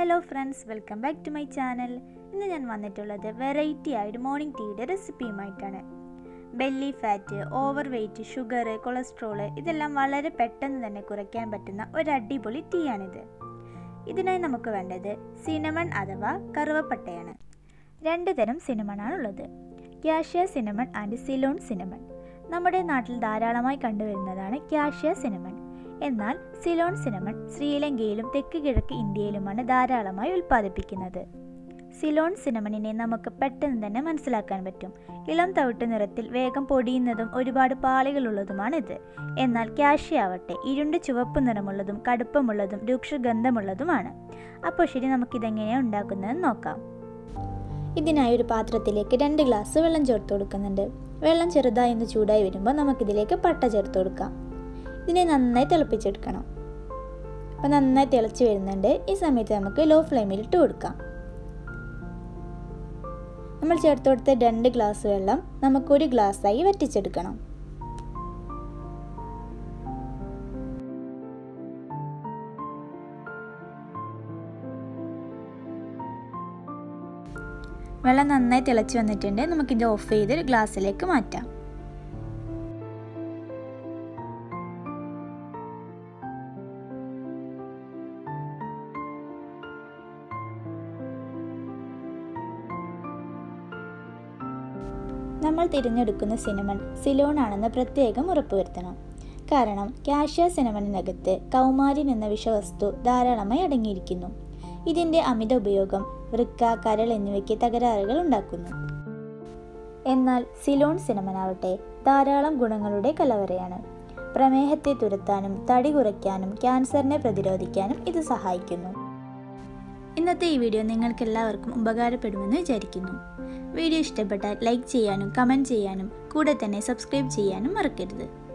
hello friends welcome back to my channel ഇന്ന് ഞാൻ വന്നിട്ടുള്ളത് വെറൈറ്റി ആയിട്ട് മോർണിംഗ് ടീയുടെ റെസിപ്പിയുമായിട്ടാണ് belly fat overweight sugar cholesterol ഇതെല്ലാം വളരെ പെട്ടെന്ന് തന്നെ കുറയ്ക്കാൻ പറ്റുന്ന ഒരു അടിപൊളി ടീ ആണിത് ഇതിനായി നമുക്ക് വേണ്ടത് സിനമൺ അഥവാ കറുവപ്പട്ടയാണ് രണ്ട് തരം സിനമണാണുള്ളത് cassia cinnamon and Ceylon cinnamon നമ്മുടെ നാട്ടിൽ ധാരാളമായി കണ്ടുവരുന്നതാണ് ക്യാഷ്യ സിനമൺ എന്നാൽ സിലോൺ സിനമൺ ശ്രീലങ്കയിലും തെക്ക് കിഴക്ക് ഇന്ത്യയിലുമാണ് ധാരാളമായി ഉൽപ്പാദിപ്പിക്കുന്നത് സിലോൺ സിനമണിനെ നമുക്ക് പെട്ടെന്ന് തന്നെ മനസ്സിലാക്കാൻ പറ്റും ഇളം തവിട്ട് നിറത്തിൽ വേഗം പൊടിയുന്നതും ഒരുപാട് പാളികളുള്ളതുമാണിത് എന്നാൽ ക്യാഷ്യ ആവട്ടെ ഇരുണ്ട് ചുവപ്പ് നിറമുള്ളതും കടുപ്പമുള്ളതും രൂക്ഷഗന്ധമുള്ളതുമാണ് അപ്പോൾ ശരി നമുക്കിതെങ്ങനെയാണ് ഉണ്ടാക്കുന്നതെന്ന് നോക്കാം ഇതിനായി ഒരു പാത്രത്തിലേക്ക് രണ്ട് ഗ്ലാസ് വെള്ളം ചേർത്ത് കൊടുക്കുന്നുണ്ട് വെള്ളം ചെറുതായി ഒന്ന് ചൂടായി വരുമ്പോൾ നമുക്കിതിലേക്ക് പട്ട ചേർത്ത് കൊടുക്കാം ഇതിനെ നന്നായി തിളപ്പിച്ചെടുക്കണം അപ്പോൾ നന്നായി തിളച്ച് വരുന്നുണ്ട് ഈ സമയത്ത് നമുക്ക് ലോ ഫ്ലെയിമിൽ ഇട്ട് കൊടുക്കാം നമ്മൾ ചേർത്ത് കൊടുത്ത രണ്ട് ഗ്ലാസ് വെള്ളം നമുക്കൊരു ഗ്ലാസ്സായി വറ്റിച്ചെടുക്കണം വെള്ളം നന്നായി തിളച്ച് വന്നിട്ടുണ്ട് നമുക്കിത് ഓഫ് ചെയ്ത് ഒരു ഗ്ലാസ്സിലേക്ക് മാറ്റാം നമ്മൾ തിരഞ്ഞെടുക്കുന്ന സിനമൺ സിലോൺ ആണെന്ന് പ്രത്യേകം ഉറപ്പുവരുത്തണം കാരണം കാഷ്യ സിനമണിനകത്ത് കൗമാരിൻ എന്ന വിഷവസ്തു ധാരാളമായി അടങ്ങിയിരിക്കുന്നു ഇതിൻ്റെ അമിത ഉപയോഗം വൃക്ക കരൾ എന്നിവയ്ക്ക് തകരാറുകൾ ഉണ്ടാക്കുന്നു എന്നാൽ സിലോൺ സിനമനാവട്ടെ ധാരാളം ഗുണങ്ങളുടെ കലവറയാണ് പ്രമേഹത്തെ തുരത്താനും തടി കുറയ്ക്കാനും ക്യാൻസറിനെ പ്രതിരോധിക്കാനും ഇത് സഹായിക്കുന്നു ഇന്നത്തെ ഈ വീഡിയോ നിങ്ങൾക്ക് എല്ലാവർക്കും ഉപകാരപ്പെടുമെന്ന് വിചാരിക്കുന്നു വീഡിയോ ഇഷ്ടപ്പെട്ടാൽ ലൈക്ക് ചെയ്യാനും കമൻറ്റ് ചെയ്യാനും കൂടെ തന്നെ സബ്സ്ക്രൈബ് ചെയ്യാനും മറക്കരുത്